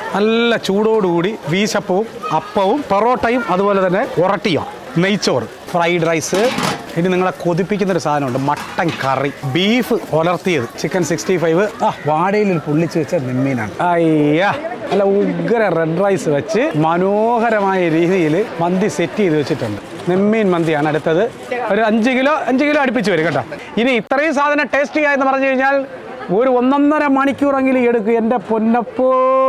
നല്ല ചൂടോടുകൂടി വീശപ്പവും അപ്പവും പൊറോട്ടയും അതുപോലെ തന്നെ ഉറട്ടിയും നെയ്ച്ചോറ് ഫ്രൈഡ് റൈസ് ഇനി നിങ്ങളെ കൊതിപ്പിക്കുന്ന ഒരു സാധനമുണ്ട് മട്ടൻ കറി ബീഫ് ഉലർത്തിയത് ചിക്കൻ സിക്സ്റ്റി ഫൈവ് ആ വാടയിൽ പൊള്ളിച്ച് വെച്ച നെമ്മീനാണ് അയ്യാ നല്ല ഉഗ്ര റെഡ് റൈസ് വെച്ച് മനോഹരമായ രീതിയിൽ മന്തി സെറ്റ് ചെയ്ത് വെച്ചിട്ടുണ്ട് നെമ്മീൻ മന്തിയാണ് അടുത്തത് ഒരു അഞ്ച് കിലോ അഞ്ച് കിലോ അടുപ്പിച്ച് വരും കേട്ടോ ഇനി ഇത്രയും സാധനം ടേസ്റ്റ് ചെയ്യുക എന്ന് പറഞ്ഞു കഴിഞ്ഞാൽ ഒരു ഒന്നൊന്നര മണിക്കൂറെങ്കിലും എടുക്കും എൻ്റെ പൊന്നപ്പോ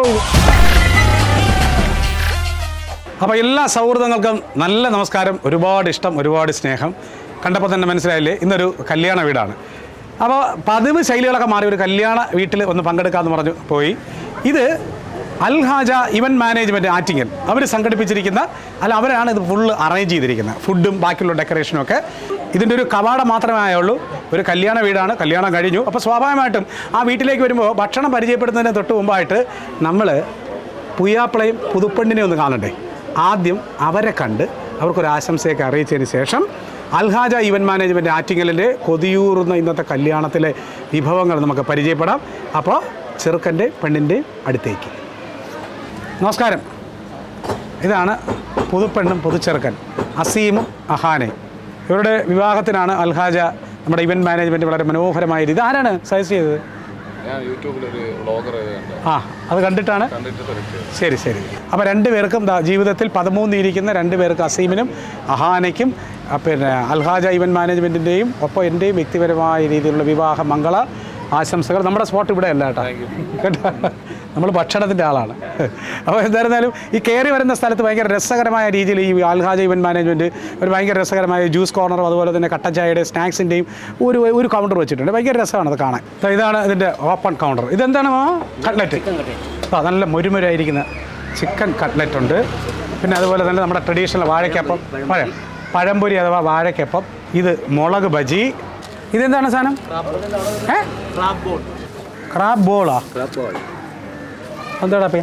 അപ്പോൾ എല്ലാ സൗഹൃദങ്ങൾക്കും നല്ല നമസ്കാരം ഒരുപാട് ഇഷ്ടം ഒരുപാട് സ്നേഹം കണ്ടപ്പോൾ തന്നെ മനസ്സിലായില്ലേ ഇന്നൊരു കല്യാണ വീടാണ് അപ്പോൾ പതിവ് ശൈലികളൊക്കെ മാറി ഒരു കല്യാണ വീട്ടിൽ ഒന്ന് പങ്കെടുക്കാമെന്ന് പറഞ്ഞു പോയി ഇത് അൽഹാജ ഇവൻറ്റ് മാനേജ്മെൻറ്റ് ആറ്റിങ്ങൽ അവർ സംഘടിപ്പിച്ചിരിക്കുന്ന അല്ല അവരാണ് ഇത് ഫുള്ള് അറേഞ്ച് ചെയ്തിരിക്കുന്നത് ഫുഡും ബാക്കിയുള്ള ഡെക്കറേഷനും ഒക്കെ ഇതിൻ്റെ ഒരു കവാടം മാത്രമേ ആയുള്ളൂ ഒരു കല്യാണ വീടാണ് കല്യാണം കഴിഞ്ഞു അപ്പോൾ സ്വാഭാവികമായിട്ടും ആ വീട്ടിലേക്ക് വരുമ്പോൾ ഭക്ഷണം പരിചയപ്പെടുന്നതിന് തൊട്ട് മുമ്പായിട്ട് നമ്മൾ പുയ്യാപ്പിളയും പുതുപ്പെണ്ണിനെ ഒന്ന് കാണണ്ടേ ആദ്യം അവരെ കണ്ട് അവർക്കൊരു ആശംസയൊക്കെ അറിയിച്ചതിന് ശേഷം അൽഹാജ ഇവൻറ്റ് മാനേജ്മെൻറ്റ് ആറ്റിങ്ങലിൻ്റെ കൊതിയൂറുന്ന ഇന്നത്തെ കല്യാണത്തിലെ വിഭവങ്ങൾ നമുക്ക് പരിചയപ്പെടാം അപ്പോൾ ചെറുക്കൻ്റെ പെണ്ണിൻ്റെ അടുത്തേക്ക് നമസ്കാരം ഇതാണ് പുതുപ്പെണ്ണും പുതുച്ചെറുക്കൻ അസീമും അഹാനയും ഇവരുടെ വിവാഹത്തിനാണ് അൽഹാജ നമ്മുടെ ഇവൻറ്റ് മാനേജ്മെൻറ്റ് വളരെ മനോഹരമായ രീതി ആരാണ് സജസ്റ്റ് ചെയ്തത് ഞാൻ യൂട്യൂബിലൊരു വ്ളോഗർ കണ്ട് ആ അത് കണ്ടിട്ടാണ് കണ്ടിട്ട് സെലക്ട് ചെയ്തു ശരി ശരി അപ്പോൾ രണ്ട് പേർക്കും ദാ ജീവിതത്തിൽ പതിമൂന്നിരിക്കുന്ന രണ്ട് പേർക്ക് അസീമിനും അഹാനയ്ക്കും ആ, പിന്നെ അൽഹാജ ഇവൻറ്റ് മാനേജ്മെൻറ്റിൻ്റെയും ഒപ്പം എൻ്റെയും വ്യക്തിപരമായ രീതിയിലുള്ള വിവാഹ മംഗള ആശംസകൾ നമ്മുടെ സ്പോട്ട് ഇവിടെ അല്ല കേട്ടോ കേട്ടോ നമ്മൾ ഭക്ഷണത്തിൻ്റെ ആളാണ് അപ്പോൾ എന്തായിരുന്നാലും ഈ കയറി വരുന്ന സ്ഥലത്ത് ഭയങ്കര രസകരമായ രീതിയിൽ ഈ അൽഹാജ ഇവൻറ്റ് മാനേജ്മെൻറ്റ് ഒരു ഭയങ്കര രസകരമായ ജ്യൂസ് കോർണറും അതുപോലെ തന്നെ കട്ടൻ ചായയുടെ സ്നാക്സിൻ്റെയും ഒരു ഒരു കൗണ്ടർ വെച്ചിട്ടുണ്ട് ഭയങ്കര രസമാണ് അത് കാണാൻ ദാ ഇതാണ് ഇതിൻ്റെ ഓപ്പൺ കൗണ്ടർ ഇതെന്താണ് കട്ട്ലറ്റ് ആ നല്ല മുരുമുരായിരിക്കുന്ന ചിക്കൻ കട്ട്ലറ്റ് ഉണ്ട് പിന്നെ അതുപോലെ തന്നെ നമ്മുടെ ട്രഡീഷണൽ വാഴയ്ക്കപ്പം പഴം പഴംപൊരി അഥവാ വാഴയ്ക്കപ്പം ഇത് മുളക് ബജി ഇതെന്താണ് സാധനം ഏ ക്രാബ് ബോളാ എന്താടാ പേ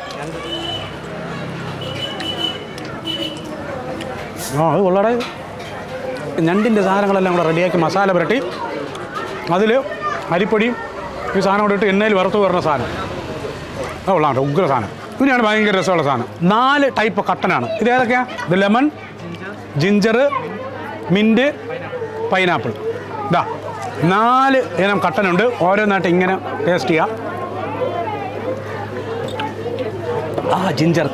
ആ അത് കൊള്ളാടെ ഞണ്ടിൻ്റെ സാധനങ്ങളെല്ലാം കൂടെ റെഡിയാക്കി മസാല പുരട്ടി അതിൽ അരിപ്പൊടിയും ഈ സാധനം കൂടെ ഇട്ട് എണ്ണയിൽ വറുത്ത് വരുന്ന സാധനം അത് കൊള്ളാം ഉഗ്ര സാധനം ഇതിനാണ് ഭയങ്കര രസമുള്ള സാധനം നാല് ടൈപ്പ് കട്ടനാണ് ഇത് ഏതൊക്കെയാ ഇത് ലെമൺ ജിഞ്ചർ മിൻറ്റ് പൈനാപ്പിൾ ഇതാ നാല് ഇനം കട്ടനുണ്ട് ഓരോന്നായിട്ട് ഇങ്ങനെ ടേസ്റ്റ് ചെയ്യാം ആ ജിഞ്ചർ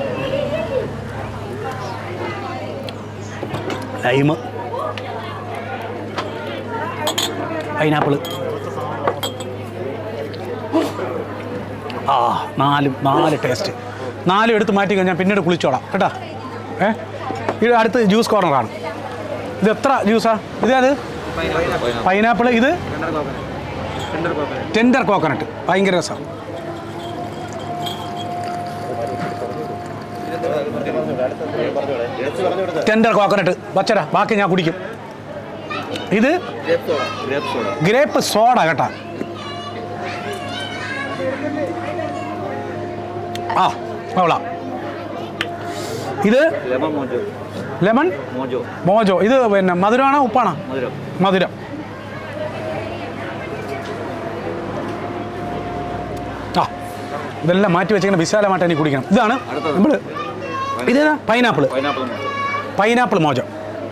ലൈമ് പൈനാപ്പിള് ആ നാലും നാല് ടേസ്റ്റ് നാലും എടുത്ത് മാറ്റി കഴിഞ്ഞാൽ പിന്നീട് കുളിച്ചോളാം കേട്ടോ ഏ ഇത് അടുത്ത് ജ്യൂസ് കോർണറാണ് ഇത് എത്ര ജ്യൂസാ ഇതേത് പൈനാപ്പിൾ ഇത് ടെൻഡർ കോക്കനട്ട് ഭയങ്കര രസം ടെൻഡർ കോക്കനട്ട് വച്ചടാ ബാക്കി ഞാൻ കുടിക്കും ഇത് ഗ്രേപ്പ് സോഡ കേട്ടാ ആ കൊള്ളാം ഇത് lemon mojo lemon mojo mojo ഇത് പിന്നെ മധുരമാണോ ഉപ്പാണോ മധുരം മധുരം ആ ഇതെല്ലാം മാറ്റി വെച്ചിങ്ങനെ വിശാലമായിട്ട് എനിക്ക് കുടിക്കണം ഇതാണ് അടുത്തത്. നമ്മൾ ഇതേതാ pineapple pineapple mojo pineapple mojo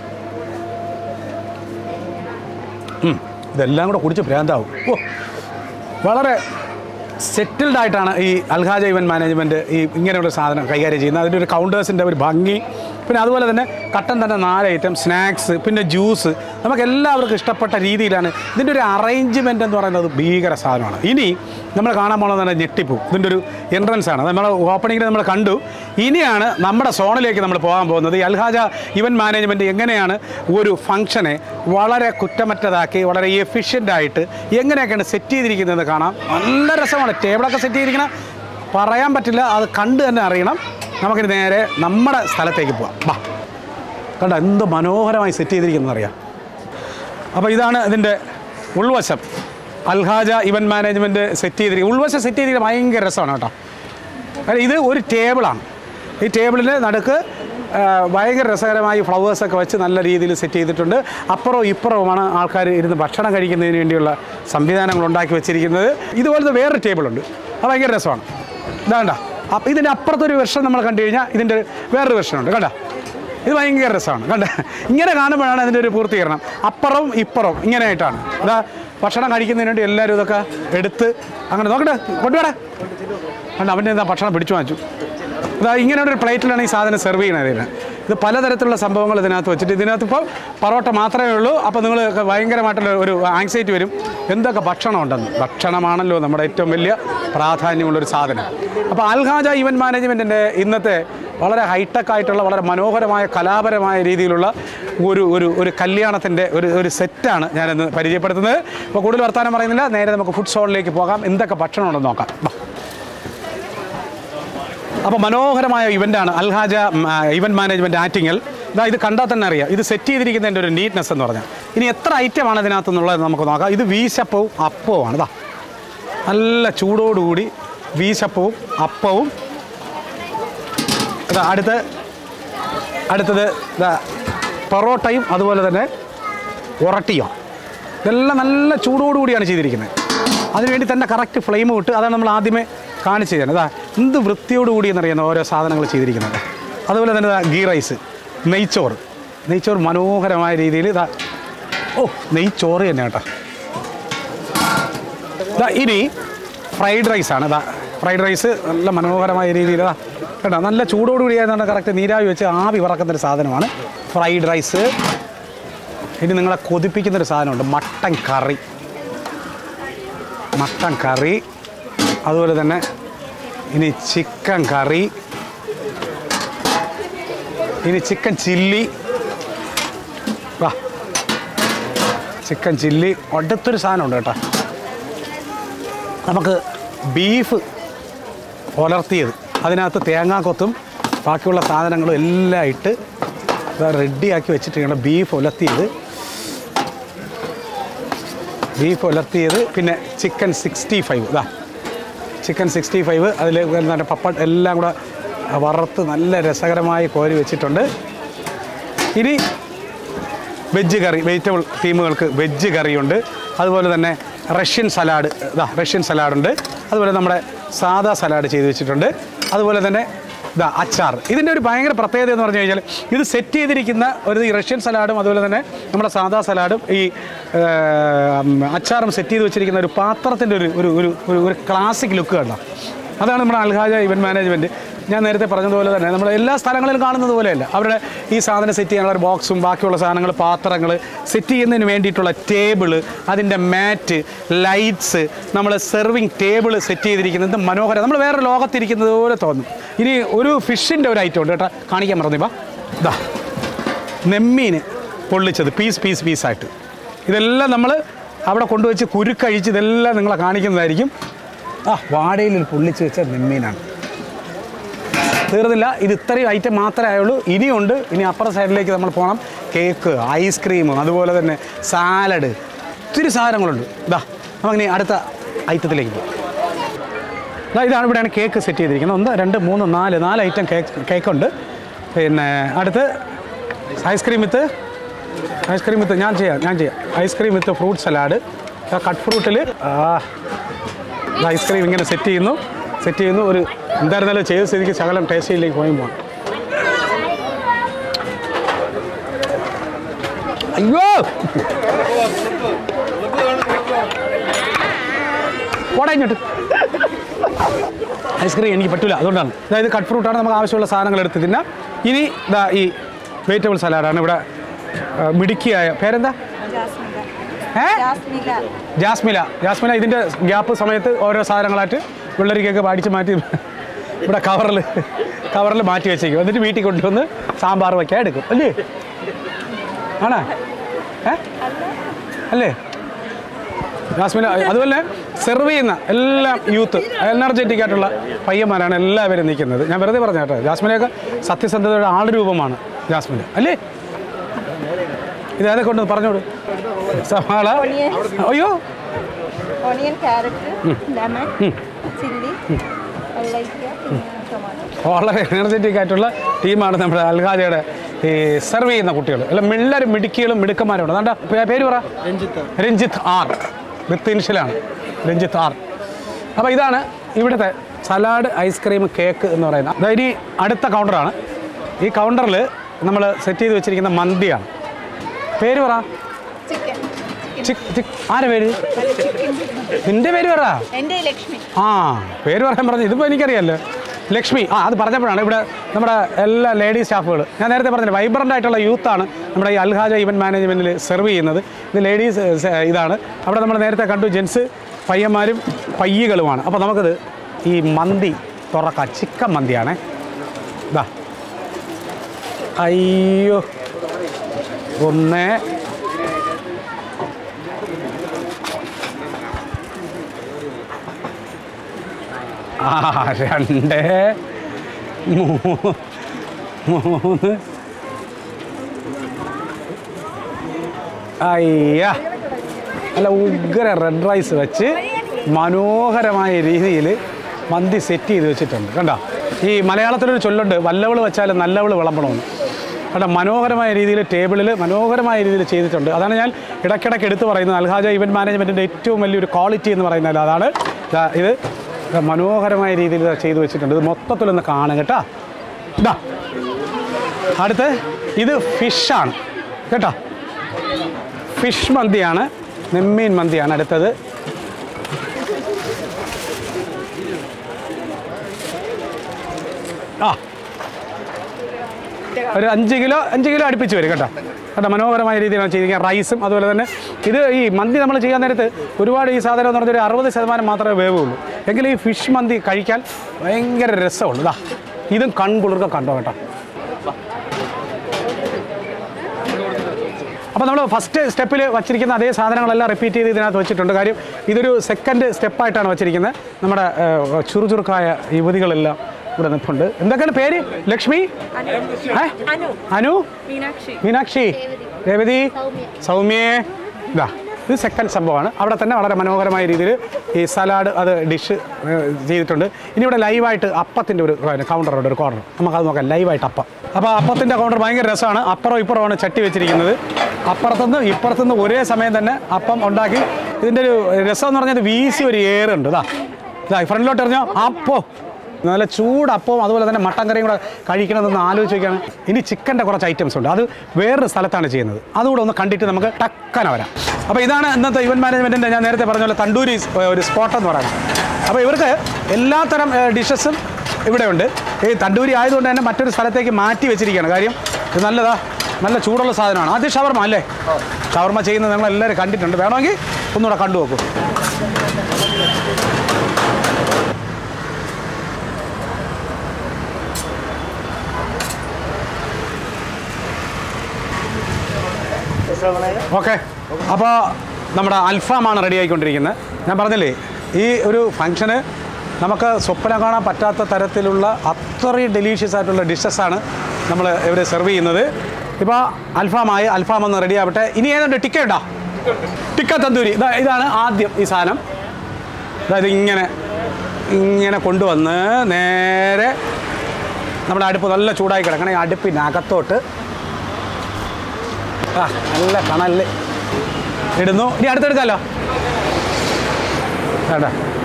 ഉം, ഇതെല്ലാം കൂടെ കുടിച്ച് ഭ്രാന്താവും ഓ വളരെ സെറ്റിൽഡ് ആയിട്ടാണ് ഈ അൽഹാജ ഇവൻ മാനേജ്മെൻറ്റ് ഈ ഇങ്ങനെയുള്ള സാധനം കൈകാര്യം ചെയ്യുന്നത് അതിൻ്റെ ഒരു കൗണ്ടേഴ്സിൻ്റെ ഒരു ഭംഗി പിന്നെ അതുപോലെ തന്നെ കട്ടൻ തന്നെ നാല് ഐറ്റം സ്നാക്സ് പിന്നെ ജ്യൂസ് നമുക്ക് എല്ലാവർക്കും ഇഷ്ടപ്പെട്ട രീതിയിലാണ് ഇതിൻ്റെ ഒരു അറേഞ്ച്മെൻറ്റ് എന്ന് പറയുന്നത് ഭീകര സാധനമാണ് ഇനി നമ്മൾ കാണാൻ പോകുന്നത് തന്നെ ഞെട്ടിപ്പൂ ഇതിൻ്റെ ഒരു എൻട്രൻസ് ആണ് നമ്മൾ ഓപ്പണിങ്ങിൽ നമ്മൾ കണ്ടു ഇനിയാണ് നമ്മുടെ സോണിലേക്ക് നമ്മൾ പോകാൻ പോകുന്നത് ഈ അൽഹാജ ഇവൻ മാനേജ്മെൻറ്റ് എങ്ങനെയാണ് ഒരു ഫംഗ്ഷനെ വളരെ കുറ്റമറ്റതാക്കി വളരെ എഫിഷ്യൻ്റ് ആയിട്ട് എങ്ങനെയൊക്കെയാണ് സെറ്റ് ചെയ്തിരിക്കുന്നതെന്ന് കാണാം നല്ല രസമാണ് ടേബിളൊക്കെ സെറ്റ് ചെയ്തിരിക്കണം പറയാൻ പറ്റില്ല അത് കണ്ട് തന്നെ അറിയണം നമുക്കിനി നേരെ നമ്മുടെ സ്ഥലത്തേക്ക് പോവാം വാ കണ്ട എന്ത് മനോഹരമായി സെറ്റ് ചെയ്തിരിക്കുന്നത് അറിയാം അപ്പോൾ ഇതാണ് ഇതിൻ്റെ ഉൾവശം അൽഹാജ ഇവൻറ്റ് മാനേജ്മെൻറ്റ് സെറ്റ് ചെയ്തിരിക്കുന്നത് ഉൾവശം സെറ്റ് ചെയ്തിരിക്കുന്നത് ഭയങ്കര രസമാണ് കേട്ടോ കാരണം ഇത് ഒരു ടേബിളാണ് ഈ ടേബിളിന് നടുക്ക് ആ, ഭയങ്കര രസകരമായി ഫ്ലവേഴ്സൊക്കെ വെച്ച് നല്ല രീതിയിൽ സെറ്റ് ചെയ്തിട്ടുണ്ട് അപ്പുറവും ഇപ്പുറവുമാണ് ആൾക്കാർ ഇരുന്ന് ഭക്ഷണം കഴിക്കുന്നതിന് വേണ്ടിയുള്ള സംവിധാനങ്ങൾ ഉണ്ടാക്കി വെച്ചിരിക്കുന്നത് ഇതുപോലത്തെ വേറൊരു ടേബിളുണ്ട് അത് ഭയങ്കര രസമാണ് ഇതാണ്ട അപ്പം ഇതിൻ്റെ അപ്പുറത്തൊരു വെർഷൻ നമ്മൾ കണ്ടു കഴിഞ്ഞാൽ ഇതിൻ്റെ ഒരു വേറൊരു വെർഷനുണ്ട് കണ്ട ഇത് ഭയങ്കര രസമാണ് കണ്ട ഇങ്ങനെ കാണുമ്പോഴാണ് അതിൻ്റെ ഒരു പൂർത്തീകരണം അപ്പുറവും ഇപ്പുറവും ഇങ്ങനെയായിട്ടാണ് ഇതാ ഭക്ഷണം കഴിക്കുന്നതിന് വേണ്ടി എല്ലാവരും ഇതൊക്കെ എടുത്ത് അങ്ങനെ നോക്കട്ടെ കൊണ്ടുവേടാ കണ്ട അവൻ്റെ എന്താ ഭക്ഷണം പിടിച്ചു വാങ്ങിച്ചു ഇതാ ഇങ്ങനെ ഒരു പ്ലേറ്റിലാണ് ഈ സാധനം സെർവ് ചെയ്യുന്നത് ഇതിന് ഇത് പലതരത്തിലുള്ള സംഭവങ്ങൾ ഇതിനകത്ത് വെച്ചിട്ട് ഇതിനകത്ത് ഇപ്പോൾ പൊറോട്ട മാത്രമേ ഉള്ളൂ അപ്പോൾ നിങ്ങൾ ഭയങ്കരമായിട്ടുള്ള ഒരു ആങ്സൈറ്റി വരും എന്തൊക്കെ ഭക്ഷണം ഉണ്ടെന്ന് ഭക്ഷണമാണല്ലോ നമ്മുടെ ഏറ്റവും വലിയ പ്രാധാന്യമുള്ളൊരു സാധനം അപ്പോൾ അൽഹാജ ഇവൻറ്റ് മാനേജ്മെൻറ്റിൻ്റെ ഇന്നത്തെ വളരെ ഹൈടെക് ആയിട്ടുള്ള വളരെ മനോഹരമായ കലാപരമായ രീതിയിലുള്ള ഒരു ഒരു ഒരു കല്യാണത്തിൻ്റെ ഒരു ഒരു സെറ്റാണ് ഞാനിന്ന് പരിചയപ്പെടുത്തുന്നത് അപ്പോൾ കൂടുതൽ വർത്തമാനം പറയുന്നില്ല നേരെ നമുക്ക് ഫുഡ് സ്റ്റോളിലേക്ക് പോകാം എന്തൊക്കെ ഭക്ഷണം ഉണ്ടെന്ന് നോക്കാം വാ. അപ്പോൾ മനോഹരമായ ഇവൻ്റാണ് അൽഹാജ ഇവൻറ്റ് മാനേജ്മെൻറ്റ് ആറ്റിങ്ങൽ ഇതാ ഇത് കണ്ടാൽ തന്നെ അറിയാം ഇത് സെറ്റ് ചെയ്തിരിക്കുന്നതിൻ്റെ ഒരു നീറ്റ്നെസ് എന്ന് പറഞ്ഞാൽ ഇനി എത്ര ഐറ്റമാണ് ഇതിനകത്ത് എന്നുള്ളത് നമുക്ക് നോക്കാം ഇത് വീശപ്പവും അപ്പവുമാണ് ഇതാ നല്ല ചൂടോടുകൂടി വീശപ്പവും അപ്പവും ഇതാ അടുത്ത് അടുത്തത് ഇതാ പൊറോട്ടയും അതുപോലെ തന്നെ ഉറട്ടിയും ഇതെല്ലാം നല്ല ചൂടോടുകൂടിയാണ് ചെയ്തിരിക്കുന്നത് അതിനുവേണ്ടി തന്നെ കറക്റ്റ് ഫ്ലെയിം വിട്ട് അതാണ് നമ്മൾ ആദ്യമേ കാണിച്ചു തരുന്നത് അതാ എന്ത് വൃത്തിയോടുകൂടി എന്നറിയുന്ന ഓരോ സാധനങ്ങൾ ചെയ്തിരിക്കുന്നത് അതുപോലെ തന്നെ ഇതാ ഗീ റൈസ് നെയ്ച്ചോറ് നെയ്ച്ചോറ് മനോഹരമായ രീതിയിൽ ഇതാ ഓ നെയ്ച്ചോറ് തന്നെ കേട്ടോ ഇതാ ഇനി ഫ്രൈഡ് റൈസാണ് ഇതാ ഫ്രൈഡ് റൈസ് നല്ല മനോഹരമായ രീതിയിൽ ഇതാ കേട്ടോ നല്ല ചൂടോടുകൂടി ആയതുകൊണ്ട് കറക്റ്റ് നീരാവി വെച്ച് ആവി പറക്കുന്നൊരു സാധനമാണ് ഫ്രൈഡ് റൈസ് ഇനി നിങ്ങളെ കൊതിപ്പിക്കുന്നൊരു സാധനമുണ്ട് മട്ടൻ കറി മട്ടൻ കറി അതുപോലെ തന്നെ ഇനി ചിക്കൻ കറി ഇനി ചിക്കൻ ചില്ലി വാ ചിക്കൻ ചില്ലി അടുത്തൊരു സാധനമുണ്ട് കേട്ടോ നമുക്ക് ബീഫ് ഉലർത്തിയത് അതിനകത്ത് തേങ്ങാക്കൊത്തും ബാക്കിയുള്ള സാധനങ്ങളും എല്ലാം ഇട്ട് റെഡിയാക്കി വെച്ചിട്ട് ബീഫ് ഉലർത്തിയത് ബീഫ് ഉലർത്തിയത് പിന്നെ ചിക്കൻ സിക്സ്റ്റി ഫൈവ് ഇതാ ചിക്കൻ സിക്സ്റ്റി ഫൈവ് അതിൽ എന്താണ് പപ്പ എല്ലാം കൂടെ വറുത്ത് നല്ല രസകരമായി കോരി വെച്ചിട്ടുണ്ട് ഇനി വെജ് കറി വെജിറ്റബിൾ ടീമുകൾക്ക് വെജ് കറിയുണ്ട് അതുപോലെ തന്നെ റഷ്യൻ സലാഡ് ഇതാ റഷ്യൻ സലാഡുണ്ട് അതുപോലെ നമ്മുടെ സാദാ സലാഡ് ചെയ്ത് വെച്ചിട്ടുണ്ട് അതുപോലെ തന്നെ ഇതാ അച്ചാർ ഇതിൻ്റെ ഒരു ഭയങ്കര പ്രത്യേകത എന്ന് പറഞ്ഞു കഴിഞ്ഞാൽ ഇത് സെറ്റ് ചെയ്തിരിക്കുന്ന ഒരു ഈ റഷ്യൻ സലാഡും അതുപോലെ തന്നെ നമ്മുടെ സാദാ സലാഡും ഈ ആ, അച്ചാറും സെറ്റ് ചെയ്ത് വെച്ചിരിക്കുന്ന ഒരു പാത്രത്തിൻ്റെ ഒരു ഒരു ഒരു ഒരു- ഒരു ക്ലാസിക് ലുക്ക് കണ്ട അതാണ് നമ്മുടെ അൽഹാജ ഇവൻറ്റ് മാനേജ്മെൻറ്റ് ഞാൻ നേരത്തെ പറഞ്ഞതുപോലെ തന്നെ നമ്മൾ എല്ലാ സ്ഥലങ്ങളിലും കാണുന്നത് പോലെയല്ല അവരുടെ ഈ സാധനം സെറ്റ് ചെയ്യാനുള്ള ഒരു ബോക്സും ബാക്കിയുള്ള സാധനങ്ങൾ പാത്രങ്ങൾ സെറ്റ് ചെയ്യുന്നതിന് വേണ്ടിയിട്ടുള്ള ടേബിള് അതിൻ്റെ മാറ്റ് ലൈറ്റ്സ് നമ്മൾ സെർവിങ് ടേബിൾ സെറ്റ് ചെയ്തിരിക്കുന്നത് മനോഹരം നമ്മൾ വേറെ ലോകത്തിരിക്കുന്നത് പോലെ തോന്നും ഇനി ഒരു ഫിഷിൻ്റെ ഒരു ഐറ്റം ഉണ്ട് കേട്ടോ കാണിക്കാൻ മറന്നിപ്പാ ഇതാ നെമ്മീൻ പൊള്ളിച്ചത് പീസ് പീസ് പീസായിട്ട് ഇതെല്ലാം നമ്മൾ അവിടെ കൊണ്ടുവച്ച് കുരുക്കഴിച്ച് ഇതെല്ലാം നിങ്ങളെ കാണിക്കുന്നതായിരിക്കും ആ വാടയിൽ പൊള്ളിച്ച് വെച്ച നെമ്മീനാണ് തീർന്നില്ല ഇത് ഇത്രയും ഐറ്റം മാത്രമേ ആയുള്ളൂ ഇനിയുണ്ട് ഇനി അപ്പുറ സൈഡിലേക്ക് നമ്മൾ പോകണം കേക്ക് ഐസ്ക്രീം അതുപോലെ തന്നെ സാലഡ് ഒത്തിരി സാധനങ്ങളുണ്ട് ഇതാ നമുക്കിനി അടുത്ത ഐറ്റത്തിലേക്ക് പോകാം ദാ ഇതാണ് ഇവിടെയാണ് കേക്ക് സെറ്റ് ചെയ്തിരിക്കുന്നത് ഒന്ന് രണ്ട് മൂന്ന് നാല് നാല് ഐറ്റം കേക്ക് കേക്കുണ്ട് പിന്നെ അടുത്ത് ഐസ്ക്രീം വിത്ത് ഐസ്ക്രീം വിത്ത് ഞാൻ ചെയ്യാം ഞാൻ ചെയ്യാം ice cream with fruit salad cut ഫ്രൂട്ടിൽ ഐസ്ക്രീം ഇങ്ങനെ സെറ്റ് ചെയ്യുന്നു സെറ്റ് ചെയ്യുന്നു ഒരു എന്തായിരുന്നാലും ചെയ്ത സ്ഥിതിക്ക് ശകലം ടേസ്റ്റിലേക്ക് പോയി പോകണം അയ്യോ പോടാ ഇങ്ങോട്ട് ഐസ്ക്രീം എനിക്ക് പറ്റില്ല അതുകൊണ്ടാണ് അതായത് കട്ട് ഫ്രൂട്ടാണ് നമുക്ക് ആവശ്യമുള്ള സാധനങ്ങൾ എടുത്ത് തിന്നാം ഇനി ഇതാ ഈ വെജിറ്റബിൾ സലാഡാണ് ഇവിടെ ആ, മിടുക്കിയായ പേരെന്താ ഏ ജാസ്മില ജാസ്മില ജാസ്മില ഇതിൻ്റെ ഗ്യാപ്പ് സമയത്ത് ഓരോ സാധനങ്ങളായിട്ട് വെള്ളരിക്കൊക്കെ പാടിച്ച് മാറ്റി ഇവിടെ കവറിൽ കവറിൽ മാറ്റി വെച്ചേക്കും എന്നിട്ട് വീട്ടിൽ കൊണ്ടുവന്ന് സാമ്പാർ വയ്ക്കാൻ എടുക്കും അല്ലേ ആണോ ഏ അല്ലേ ജാസ്മിന അതുപോലെ സെർവ് ചെയ്യുന്ന എല്ലാം യൂത്ത് എനർജറ്റിക് ആയിട്ടുള്ള പയ്യന്മാരാണ് എല്ലാവരും നിൽക്കുന്നത് ഞാൻ വെറുതെ പറഞ്ഞ കേട്ടോ ജാസ്മിനയൊക്കെ സത്യസന്ധതയുടെ ആളുരൂപമാണ് ജാസ്മിൻ അല്ലേ ഇത് ഏതൊക്കെ കൊണ്ട് പറഞ്ഞോട് സവാള അയ്യോ ഓണിയൻ ക്യാരറ്റ് ലെമൺ ചില്ലി വെള്ളരിക്ക പിന്നെ ടൊമാറ്റോ വളരെ എനർജറ്റിക് ആയിട്ടുള്ള ടീമാണ് നമ്മുടെ അൽഹാജയുടെ ഈ സെർവ് ചെയ്യുന്ന കുട്ടികൾ അല്ല മിള്ളരും മിടുക്കികളും മിടുക്കന്മാരും ഉണ്ട് അതാണ്ട് പേ- പേര് പറ രഞ്ജിത്ത് രഞ്ജിത്ത് ആർ വിത്ത് ഇൻഷ്യലാണ് രഞ്ജിത്ത് ആർ അപ്പോൾ ഇതാണ് ഇവിടുത്തെ സലാഡ് ഐസ്ക്രീം കേക്ക് എന്ന് പറയുന്ന അതായത് ഇനി അടുത്ത കൗണ്ടറാണ് ഈ കൗണ്ടറിൽ നമ്മൾ സെറ്റ് ചെയ്ത് വെച്ചിരിക്കുന്ന മന്തിയാണ് പേര് പറ ചിക്കൻ ചിക് ചിക് ആരെ പേര് നിന്റെ പേര് പറ എൻ്റെ ലക്ഷ്മി ആ പേര് പറയാൻ പറഞ്ഞു ഇതിപ്പോൾ എനിക്കറിയാമല്ലോ ലക്ഷ്മി ആ അത് പറഞ്ഞപ്പോഴാണ് ഇവിടെ നമ്മുടെ എല്ലാ ലേഡീസ് സ്റ്റാഫുകൾ ഞാൻ നേരത്തെ പറഞ്ഞില്ല വൈബ്രൻ്റ് ആയിട്ടുള്ള യൂത്താണ് നമ്മുടെ ഈ അൽഹാജ ഇവൻറ്റ് മാനേജ്മെൻറ്റിൽ സെർവ് ചെയ്യുന്നത് ഇത് ലേഡീസ് ഇതാണ് അവിടെ നമ്മൾ നേരത്തെ കണ്ടു ജെൻസ് പയ്യന്മാരും പയ്യകളുമാണ് അപ്പോൾ നമുക്കത് ഈ മന്തി തുറക്കാം ചിക്കൻ മന്തിയാണേ ഇതാ അയ്യോ ഒന്ന് ആ രണ്ട് മൂന്ന് മൂന്ന് അയ്യ നല്ല ഉഗ്ര റെഡ് റൈസ് വെച്ച് മനോഹരമായ രീതിയിൽ മന്തി സെറ്റ് ചെയ്ത് വെച്ചിട്ടുണ്ട് കണ്ടോ ഈ മലയാളത്തിലൊരു ചൊല്ലുണ്ട് വല്ലവൾ വെച്ചാൽ നല്ലവൾ വിളമ്പണമെന്ന് കണ്ടോ മനോഹരമായ രീതിയിൽ ടേബിളിൽ മനോഹരമായ രീതിയിൽ ചെയ്തിട്ടുണ്ട് അതാണ് ഞാൻ ഇടയ്ക്കിടയ്ക്ക് എടുത്തു പറയുന്നത് അൽഹാജ ഇവൻറ്റ് മാനേജ്മെൻറ്റിൻ്റെ ഏറ്റവും വലിയൊരു ക്വാളിറ്റി എന്ന് പറയുന്നത് അതാണ് ദാ ഇത് ദാ മനോഹരമായ രീതിയിൽ ഇതാ ചെയ്ത് വെച്ചിട്ടുണ്ട് ഇത് മൊത്തത്തിലൊന്ന് കാണും കേട്ടോ ഇതാ അടുത്ത് ഇത് ഫിഷാണ് കേട്ടോ ഫിഷ് മന്തിയാണ് നെമ്മീൻ മന്തിയാണ് അടുത്തത് ആ ഒരു അഞ്ച് കിലോ അഞ്ച് കിലോ അടുപ്പിച്ച് വരും കേട്ടോ കേട്ടോ മനോഹരമായ രീതിയിലാണ് ചെയ്തിരിക്കുക റൈസും അതുപോലെ തന്നെ ഇത് ഈ മന്തി നമ്മൾ ചെയ്യാൻ നേരത്ത് ഒരുപാട് ഈ സാധനം എന്ന് പറഞ്ഞാൽ ഒരു അറുപത് ശതമാനം മാത്രമേ വേവുള്ളൂ എങ്കിലും ഈ ഫിഷ് മന്തി കഴിക്കാൻ ഭയങ്കര രസമുള്ളൂ ഇതാ ഇതും കൺകുളിർക്ക കണ്ടോ കേട്ടോ അപ്പോൾ നമ്മൾ ഫസ്റ്റ് സ്റ്റെപ്പിൽ വച്ചിരിക്കുന്ന അതേ സാധനങ്ങളെല്ലാം റിപ്പീറ്റ് ചെയ്ത് ഇതിനകത്ത് വെച്ചിട്ടുണ്ട് കാര്യം ഇതൊരു സെക്കൻഡ് സ്റ്റെപ്പായിട്ടാണ് വെച്ചിരിക്കുന്നത് നമ്മുടെ ഏഹ്, ചുറുചുറുക്കായ യുവതികളെല്ലാം ഇവിടെ നിൽപ്പുണ്ട് എന്തൊക്കെയാണ് പേര് ലക്ഷ്മി ഏ? അനു അനു മീനാക്ഷി മീനാക്ഷി രേവതി സൗമ്യേ ഇതാ ഇത് സെക്കൻഡ് സംഭവമാണ് അവിടെ തന്നെ വളരെ മനോഹരമായ രീതിയിൽ ഈ സലാഡ് അത് ഡിഷ് ചെയ്തിട്ടുണ്ട് ഇനി ഇവിടെ ലൈവായിട്ട് അപ്പത്തിൻ്റെ ഒരു കൗണ്ടർ ഉണ്ട് ഒരു കോർണർ നമുക്കത് നോക്കാം ലൈവായിട്ട് അപ്പം അപ്പോൾ അപ്പത്തിൻ്റെ കൗണ്ടർ ഭയങ്കര രസമാണ് അപ്പുറം ഇപ്പുറമാണ് ചട്ടി വെച്ചിരിക്കുന്നത് അപ്പുറത്തുനിന്ന് ഇപ്പുറത്തുനിന്ന് ഒരേ സമയം തന്നെ അപ്പം ഉണ്ടാക്കി ഇതിൻ്റെ ഒരു രസം എന്ന് പറഞ്ഞാൽ വീശി ഒരു ഏറുണ്ട് ഇതാ ഇതാ ഫ്രണ്ടിലോട്ട് എറിഞ്ഞോ അപ്പോ നല്ല ചൂടപ്പവും അതുപോലെ തന്നെ മട്ടൻ കറിയും കൂടെ കഴിക്കണമെന്ന് ആലോചിച്ച് നോക്കിയാണ് ഇനി ചിക്കൻ്റെ കുറച്ച് ഐറ്റംസ് ഉണ്ട് അത് വേറൊരു സ്ഥലത്താണ് ചെയ്യുന്നത് അതുകൂടെ ഒന്ന് കണ്ടിട്ട് നമുക്ക് ടക്കന വരാം അപ്പോൾ ഇതാണ് ഇന്നത്തെ ഇവൻറ്റ് മാനേജ്മെൻറ്റിൻ്റെ ഞാൻ നേരത്തെ പറഞ്ഞ പോലെ തണ്ടൂരി സ് ഒരു സ്പോട്ട് എന്ന് പറയുന്നത് അപ്പോൾ ഇവർക്ക് എല്ലാത്തരം ഡിഷസും ഇവിടെയുണ്ട് ഈ തണ്ടൂരി ആയതുകൊണ്ട് തന്നെ മറ്റൊരു സ്ഥലത്തേക്ക് മാറ്റി വെച്ചിരിക്കുകയാണ് കാര്യം ഇത് നല്ലതാ നല്ല ചൂടുള്ള സാധനമാണ് ആദ്യം ഷവർമ അല്ലേ ഷവർമ ചെയ്യുന്നത് നിങ്ങൾ എല്ലാവരും കണ്ടിട്ടുണ്ട് വേണമെങ്കിൽ ഒന്നുകൂടെ കണ്ടു നോക്കൂ ഓക്കെ അപ്പോൾ നമ്മുടെ അൽഫാമാണ് റെഡി ആയിക്കൊണ്ടിരിക്കുന്നത് ഞാൻ പറഞ്ഞില്ലേ ഈ ഒരു ഫംഗ്ഷന് നമുക്ക് സ്വപ്നം കാണാൻ പറ്റാത്ത തരത്തിലുള്ള അത്രയും ഡെലീഷ്യസ് ആയിട്ടുള്ള ഡിഷസാണ് നമ്മൾ ഇവർ സെർവ് ചെയ്യുന്നത് ഇപ്പോൾ അൽഫാമായി അൽഫാം ഒന്ന് റെഡി ആവട്ടെ ഇനി ഏതുണ്ട് ടിക്ക ഉണ്ടോ ടിക്ക തന്തൂരി ഇതാ ഇതാണ് ആദ്യം ഈ സാധനം അതായത് ഇങ്ങനെ ഇങ്ങനെ കൊണ്ടുവന്ന് നേരെ നമ്മുടെ അടുപ്പ് നല്ല ചൂടായി കിടക്കണം ഈ അടുപ്പിനകത്തോട്ട് ആ നല്ല കണല് ഇടുന്നു ഇനി അടുത്തെടുക്കാമല്ലോ വേണ്ട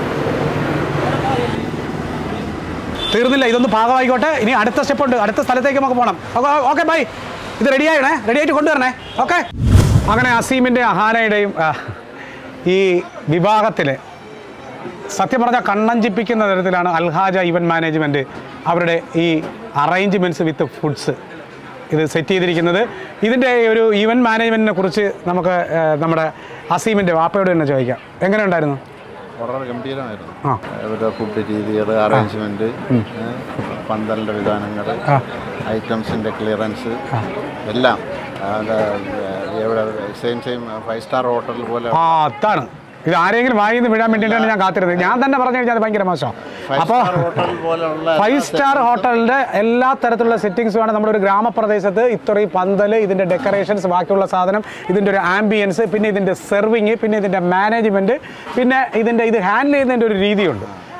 തീർന്നില്ല ഇതൊന്ന് പാകമായിക്കോട്ടെ ഇനി അടുത്ത സ്റ്റെപ്പ് ഉണ്ട് അടുത്ത സ്ഥലത്തേക്ക് നമുക്ക് പോകണം ഓക്കെ ഓക്കെ ബൈ ഇത് റെഡി ആയിണേ റെഡി ആയിട്ട് കൊണ്ടുവരണേ ഓക്കെ അങ്ങനെ അസീമിൻ്റെ അഹാനയുടെയും ആ, ഈ വിഭാഗത്തിൽ സത്യം പറഞ്ഞാൽ കണ്ണഞ്ചിപ്പിക്കുന്ന തരത്തിലാണ് അൽഹാജ ഇവൻറ്റ് മാനേജ്മെൻറ്റ് അവരുടെ ഈ അറേഞ്ച്മെൻറ്റ്സ് വിത്ത് ഫുഡ്സ് ഇത് സെറ്റ് ചെയ്തിരിക്കുന്നത് ഇതിൻ്റെ ഒരു ഇവൻറ്റ് മാനേജ്മെൻറ്റിനെ കുറിച്ച് നമുക്ക് ആ, നമ്മുടെ അസീമിൻ്റെ വാപ്പയോട് തന്നെ ചോദിക്കാം എങ്ങനെ ഉണ്ടായിരുന്നു വളരെ ഗംഭീരമായിരുന്നു ആ അവരുടെ ഫുഡ് രീതികൾ അറേഞ്ച്മെന്റ് പന്തലിന്റെ വിധാനങ്ങൾ ആ. ഐറ്റംസിന്റെ ക്ലിയറൻസ് എല്ലാം അത് എവിടെ same same five star hotel പോലെ ആ അതാണ് ഇത് ആരെങ്കിലും വായിൽ നിന്ന് വീഴാൻ വേണ്ടിയിട്ടാണ് ഞാൻ കാത്തിരുന്നത് ഞാൻ തന്നെ പറഞ്ഞു കഴിഞ്ഞാൽ അത് ഭയങ്കര മോശമാണ് ഫൈവ് അപ്പോൾ സ്റ്റാർ ഹോട്ടൽ പോലുള്ള ഫൈവ് സ്റ്റാർ ഹോട്ടലിൻ്റെ എല്ലാ തരത്തിലുള്ള സെറ്റിങ്സുമാണ് നമ്മുടെ ഒരു ഗ്രാമപ്രദേശത്ത് ഇത്രയും പന്തൽ ഇതിൻ്റെ ഡെക്കറേഷൻസ് ബാക്കിയുള്ള സാധനം ഇതിൻ്റെ ഒരു ആംബിയൻസ് പിന്നെ ഇതിൻ്റെ സെർവിങ് പിന്നെ ഇതിൻ്റെ മാനേജ്മെൻറ്റ് പിന്നെ ഇതിൻ്റെ ഇത് ഹാൻഡിൽ ചെയ്യുന്നതിൻ്റെ ഒരു രീതിയുണ്ട്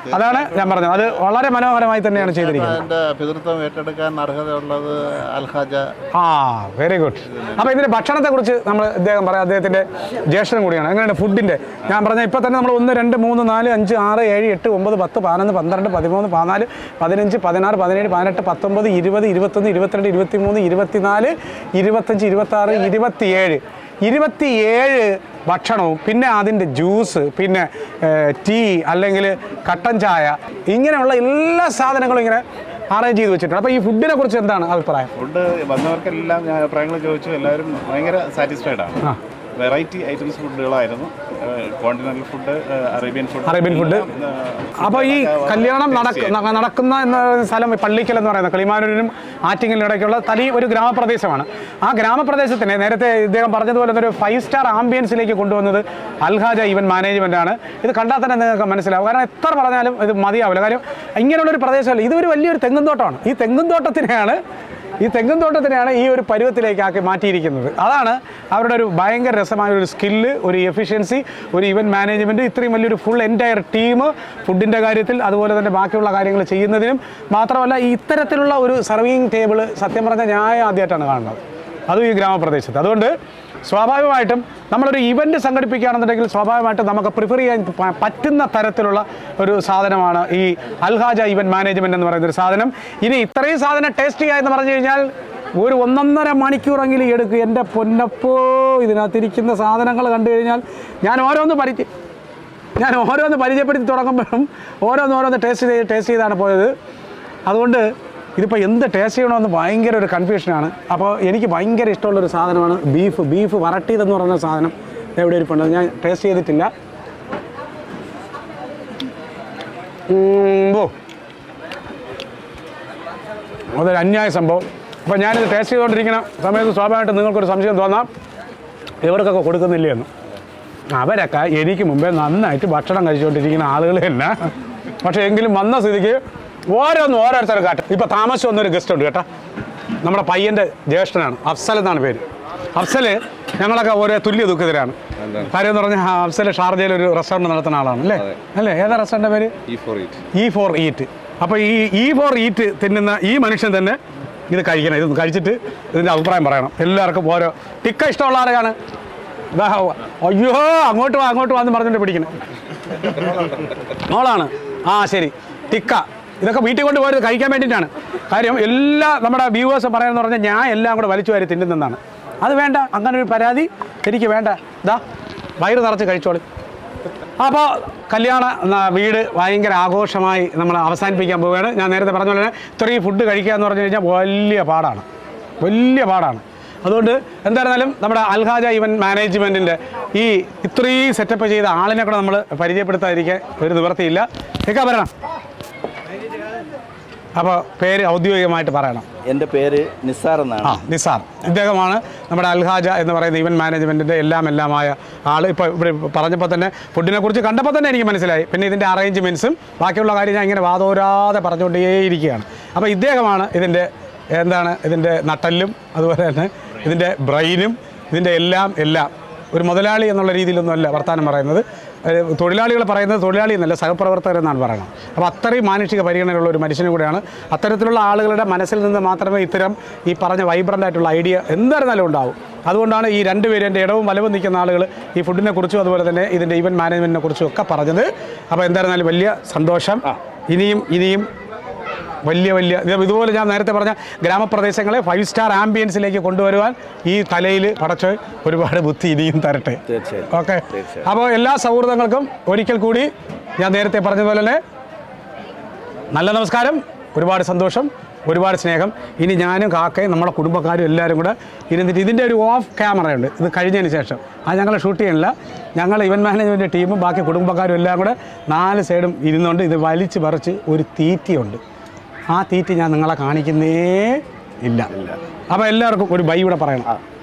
അതാണ് ഞാൻ പറഞ്ഞത് അത് വളരെ മനോഹരമായി തന്നെയാണ് ചെയ്തിരിക്കുന്നത് അതിൻ്റെ പിതൃത്വം ഏറ്റെടുക്കാൻ അർഹതയുള്ളത് അൽഹാജ ആ വെരി ഗുഡ് അപ്പോൾ ഇതിന്റെ ഭക്ഷണത്തെ കുറിച്ച് നമ്മൾ ഇദ്ദേഹം പറയാം അദ്ദേഹത്തിന്റെ ജ്യേഷ്ഠനും കൂടിയാണ് എങ്ങനെയാണ് ഫുഡിന്റെ ഞാൻ പറഞ്ഞ ഇപ്പൊ തന്നെ നമ്മൾ ഒന്ന് രണ്ട് മൂന്ന് നാല് അഞ്ച് ആറ് ഏഴ് എട്ട് ഒമ്പത് പത്ത് പതിനൊന്ന് പന്ത്രണ്ട് പതിമൂന്ന് പതിനാല് പതിനഞ്ച് പതിനാറ് പതിനേഴ് പതിനെട്ട് പത്തൊമ്പത് ഇരുപത് ഇരുപത്തൊന്ന് ഇരുപത്തിരണ്ട് ഇരുപത്തിമൂന്ന് ഇരുപത്തിനാല് ഇരുപത്തഞ്ച് ഇരുപത്താറ് ഇരുപത്തിയേഴ് ഇരുപത്തിയേഴ് ഭക്ഷണവും പിന്നെ അതിൻ്റെ ജ്യൂസ് പിന്നെ ടീ അല്ലെങ്കിൽ കട്ടൻ ചായ ഇങ്ങനെയുള്ള എല്ലാ സാധനങ്ങളും ഇങ്ങനെ അറേഞ്ച് ചെയ്ത് വെച്ചിട്ടുണ്ട് അപ്പോൾ ഈ ഫുഡിനെ കുറിച്ച് എന്താണ് അഭിപ്രായം ഫുഡ് വന്നവർക്കെല്ലാം ഞാൻ അഭിപ്രായങ്ങൾ ചോദിച്ചു എല്ലാവരും ഭയങ്കര സാറ്റിസ്ഫൈഡ് ആണ് ആ. വെറൈറ്റി ഐറ്റംസ് ഫുഡുകളായിരുന്നു continental food Arabian food Arabian food അപ്പോൾ ഈ കല്യാണം നടക്ക- ന- നടക്കുന്ന എന്ന സ്ഥലം ഈ പള്ളിക്കൽ എന്ന് പറയുന്നത് കിളിമാനൂരിനും ആറ്റിങ്ങലിനും ഇടയ്ക്കുള്ള തനി ഒരു ഗ്രാമപ്രദേശമാണ് ആ ഗ്രാമപ്രദേശത്തിനെ നേരത്തെ ഇദ്ദേഹം പറഞ്ഞതുപോലെ തന്നെ ഒരു ഫൈവ് സ്റ്റാർ ആംബിയൻസിലേക്ക് കൊണ്ടുവന്നത് അൽഹാജ ഈവൻ മാനേജ്മെന്റ് ആണ് ഇത് കണ്ടാൽ തന്നെ നിങ്ങൾക്ക് മനസ്സിലാവും കാരണം എത്ര പറഞ്ഞാലും ഇത് മതിയാവില്ല കാര്യം ഇങ്ങനെയുള്ളൊരു പ്രദേശമല്ല ഇതൊരു വലിയൊരു തെങ്ങും തോട്ടമാണ് ഈ തെങ്ങും തോട്ടത്തിനെയാണ് ഈ തെങ്ങും തോട്ടത്തിനെയാണ് ഈ ഒരു പരുവത്തിലേക്ക് ആക്കി മാറ്റിയിരിക്കുന്നത് അതാണ് അവരുടെ ഒരു ഭയങ്കര രസമായ ഒരു സ്കില്ല് ഒരു എഫിഷ്യൻസി ഒരു ഇവൻറ്റ് മാനേജ്മെൻറ്റ് ഇത്രയും വലിയൊരു ഫുൾ എൻറ്റയർ ടീം ഫുഡിൻ്റെ കാര്യത്തിൽ അതുപോലെ തന്നെ ബാക്കിയുള്ള കാര്യങ്ങൾ ചെയ്യുന്നതിനും മാത്രമല്ല ഈ ഇത്തരത്തിലുള്ള ഒരു സർവിങ് ടേബിൾ സത്യം പറഞ്ഞാൽ ഞാൻ ആദ്യമായിട്ടാണ് കാണുന്നത് അതും ഈ ഗ്രാമപ്രദേശത്ത് അതുകൊണ്ട് സ്വാഭാവികമായിട്ടും നമ്മളൊരു ഇവൻറ്റ് സംഘടിപ്പിക്കുകയാണെന്നുണ്ടെങ്കിൽ സ്വാഭാവികമായിട്ടും നമുക്ക് പ്രിഫർ ചെയ്യാൻ പ- പറ്റുന്ന തരത്തിലുള്ള ഒരു സാധനമാണ് ഈ അൽഹാജ ഇവൻറ്റ് മാനേജ്മെൻറ്റ് എന്ന് പറയുന്ന ഒരു സാധനം ഇനി ഇത്രയും സാധനം ടേസ്റ്റ് ചെയ്യുക എന്ന് പറഞ്ഞു കഴിഞ്ഞാൽ ഒരു ഒന്നൊന്നര മണിക്കൂറെങ്കിലും എടുക്കും എൻ്റെ പൊന്നപ്പോ ഇതിനകത്തിരിക്കുന്ന സാധനങ്ങൾ കണ്ടു കഴിഞ്ഞാൽ ഞാൻ ഓരോന്ന് പരിചയ ഞാൻ ഓരോന്ന് പരിചയപ്പെടുത്തി തുടങ്ങുമ്പോഴും ഓരോന്ന് ഓരോന്ന് ടേസ്റ്റ് ചെയ്ത് ടേസ്റ്റ് ചെയ്താണ് പോയത് അതുകൊണ്ട് ഇതിപ്പോൾ എന്ത് ടേസ്റ്റ് ചെയ്യണമെന്ന് ഭയങ്കര ഒരു കൺഫ്യൂഷനാണ് അപ്പോൾ എനിക്ക് ഭയങ്കര ഇഷ്ടമുള്ളൊരു സാധനമാണ് ബീഫ് ബീഫ് വരട്ടിയതെന്ന് പറയുന്ന സാധനം എവിടെ ഇരിപ്പുണ്ട് ഞാൻ ടേസ്റ്റ് ചെയ്തിട്ടില്ല ഉം, ഓ അതൊരു അന്യായ സംഭവം അപ്പോൾ ഞാനിത് ടേസ്റ്റ് ചെയ്തുകൊണ്ടിരിക്കുന്ന സമയത്ത് സ്വാഭാവികമായിട്ടും നിങ്ങൾക്കൊരു സംശയം തോന്നാം ഇവർക്കൊക്കെ കൊടുക്കുന്നില്ലേ എന്ന് അവരൊക്കെ എനിക്ക് മുമ്പേ നന്നായിട്ട് ഭക്ഷണം കഴിച്ചുകൊണ്ടിരിക്കുന്ന ആളുകൾ തന്നെ പക്ഷേ എങ്കിലും വന്ന സ്ഥിതിക്ക് ഓരോന്ന് ഓരോരുത്തരും കാട്ടും ഇപ്പോൾ താമസിച്ച് വന്നൊരു ഗസ്റ്റ് ഉണ്ട് കേട്ടോ നമ്മുടെ പയ്യൻ്റെ ജ്യേഷ്ഠനാണ് അഫ്സൽ എന്നാണ് പേര് അഫ്സൽ ഞങ്ങളൊക്കെ ഓരോ തുല്യ ദുഃഖിതരാണ് കാര്യം എന്ന് പറഞ്ഞാൽ അഫ്സൽ ഷാർജയിൽ ഒരു റെസ്റ്റോറൻറ്റ് നടത്തുന്ന ആളാണ് അല്ലേ അല്ലേ ഏതാ റെസ്റ്റോറൻറ്റ് പേര് ഈ for it E for eat അപ്പോൾ ഈ ഇ ഫോർ ഈറ്റ് തിന്നുന്ന ഈ മനുഷ്യൻ തന്നെ ഇത് കഴിക്കണം ഇത് കഴിച്ചിട്ട് ഇതിൻ്റെ അഭിപ്രായം പറയണം എല്ലാവർക്കും ഓരോ ടിക്ക ഇഷ്ടമുള്ള ആരെയാണ് ഇതാ അയ്യോ അങ്ങോട്ട് വാ അങ്ങോട്ട് വാ എന്ന് പറഞ്ഞിട്ട് പിടിക്കണം മോളാണ് ആ ശരി ടിക്ക ഇതൊക്കെ വീട്ടിൽ കൊണ്ട് പോയത് കഴിക്കാൻ വേണ്ടിയിട്ടാണ് കാര്യം എല്ലാ നമ്മുടെ വ്യൂവേഴ്സ് പറയാമെന്ന് പറഞ്ഞാൽ ഞാൻ എല്ലാം കൂടെ വലിച്ചു വാരി തിന്നുന്നതാണ് അത് വേണ്ട അങ്ങനെ ഒരു പരാതി എനിക്ക് വേണ്ട ഇതാ വയറ് നിറച്ച് കഴിച്ചോളി അപ്പോൾ കല്യാണ ന- വീട് ഭയങ്കര ആഘോഷമായി നമ്മൾ അവസാനിപ്പിക്കാൻ പോവുകയാണ് ഞാൻ നേരത്തെ പറഞ്ഞ പോലെ തന്നെ ഇത്രയും ഫുഡ് കഴിക്കുക എന്ന് പറഞ്ഞു കഴിഞ്ഞാൽ വലിയ പാടാണ് വലിയ പാടാണ് അതുകൊണ്ട് എന്തായിരുന്നാലും നമ്മുടെ അൽഹാജ ഇവൻ മാനേജ്മെൻറ്റിൻ്റെ ഈ ഇത്രയും സെറ്റപ്പ് ചെയ്ത ആളിനെ കൂടെ നമ്മൾ പരിചയപ്പെടുത്താതിരിക്കാൻ ഒരു നിവൃത്തിയില്ല കേൾക്കാൻ പറയണം അപ്പോൾ പേര് ഔദ്യോഗികമായിട്ട് പറയണം എൻ്റെ പേര് നിസാർ ആ എന്നാണ് നിസാർ ഇദ്ദേഹമാണ് നമ്മുടെ അൽഹാജ എന്ന് പറയുന്ന ഇവൻറ്റ് മാനേജ്മെൻറ്റിൻ്റെ എല്ലാം എല്ലാമായ ആൾ ഇപ്പോൾ ഇവിടെ പറഞ്ഞപ്പോൾ തന്നെ ഫുഡിനെ കുറിച്ച് കണ്ടപ്പോൾ തന്നെ എനിക്ക് മനസ്സിലായി പിന്നെ ഇതിൻ്റെ അറേഞ്ച്മെൻറ്റ്സും ബാക്കിയുള്ള കാര്യം ഞാൻ ഇങ്ങനെ വാതോരാതെ പറഞ്ഞുകൊണ്ടേയിരിക്കുകയാണ് അപ്പോൾ ഇദ്ദേഹമാണ് ഇതിൻ്റെ എന്താണ് ഇതിൻ്റെ നട്ടല്ലും അതുപോലെ തന്നെ ഇതിൻ്റെ ബ്രെയിനും ഇതിൻ്റെ എല്ലാം എല്ലാം ഒരു മുതലാളി എന്നുള്ള രീതിയിലൊന്നുമല്ല വർത്തമാനം പറയുന്നത് ഏഹ് തൊഴിലാളികൾ പറയുന്നത് തൊഴിലാളി എന്നല്ല സഹപ്രവർത്തകർ എന്നാണ് പറയുന്നത് അപ്പോൾ അത്രയും മാനുഷിക പരിഗണനയുള്ള ഒരു മനുഷ്യനും കൂടെയാണ് അത്തരത്തിലുള്ള ആളുകളുടെ മനസ്സിൽ നിന്ന് മാത്രമേ ഇത്തരം ഈ പറഞ്ഞ വൈബ്രൻ്റ് ആയിട്ടുള്ള ഐഡിയ എന്തായിരുന്നാലും ഉണ്ടാവും അതുകൊണ്ടാണ് ഈ രണ്ടുപേരും എൻ്റെ ഇടവും വലവും നിൽക്കുന്ന ആളുകൾ ഈ ഫുഡിനെ കുറിച്ചും അതുപോലെ തന്നെ ഇതിൻ്റെ ഇവൻറ്റ് മാനേജ്മെൻറ്റിനെ കുറിച്ചും ഒക്കെ പറഞ്ഞത് അപ്പോൾ എന്തായിരുന്നാലും വലിയ സന്തോഷം ഇനിയും ഇനിയും വലിയ വലിയ ഇത് ഇതുപോലെ ഞാൻ നേരത്തെ പറഞ്ഞ ഗ്രാമപ്രദേശങ്ങളെ ഫൈവ് സ്റ്റാർ ആംബിയൻസിലേക്ക് കൊണ്ടുവരുവാൻ ഈ തലയിൽ പടച്ച് ഒരുപാട് ബുദ്ധി ഇനിയും തരട്ടെ തീർച്ചയായും ഓക്കെ അപ്പോൾ എല്ലാ സൗഹൃദങ്ങൾക്കും ഒരിക്കൽ കൂടി ഞാൻ നേരത്തെ പറഞ്ഞതുപോലെ തന്നെ നല്ല നമസ്കാരം ഒരുപാട് സന്തോഷം ഒരുപാട് സ്നേഹം ഇനി ഞാനും കാക്കയും നമ്മുടെ കുടുംബക്കാരും എല്ലാവരും കൂടെ ഇരുന്നിട്ട് ഇതിൻ്റെ ഒരു ഓഫ് ക്യാമറയുണ്ട് ഇത് കഴിഞ്ഞതിന് ശേഷം അത് ഞങ്ങൾ ഷൂട്ട് ചെയ്യണില്ല ഞങ്ങൾ ഇവൻറ്റ് മാനേജ്മെൻറ്റ് ടീമും ബാക്കി കുടുംബക്കാരും എല്ലാം കൂടെ നാല് സൈഡും ഇരുന്നുകൊണ്ട് ഇത് വലിച്ച് പറിച്ച് ഒരു തീറ്റിയുണ്ട് ആ തീറ്റി ഞാൻ നിങ്ങളെ കാണിക്കുന്നേ ഇല്ല അപ്പോൾ എല്ലാവർക്കും ഒരു ബൈ കൂടെ പറയണം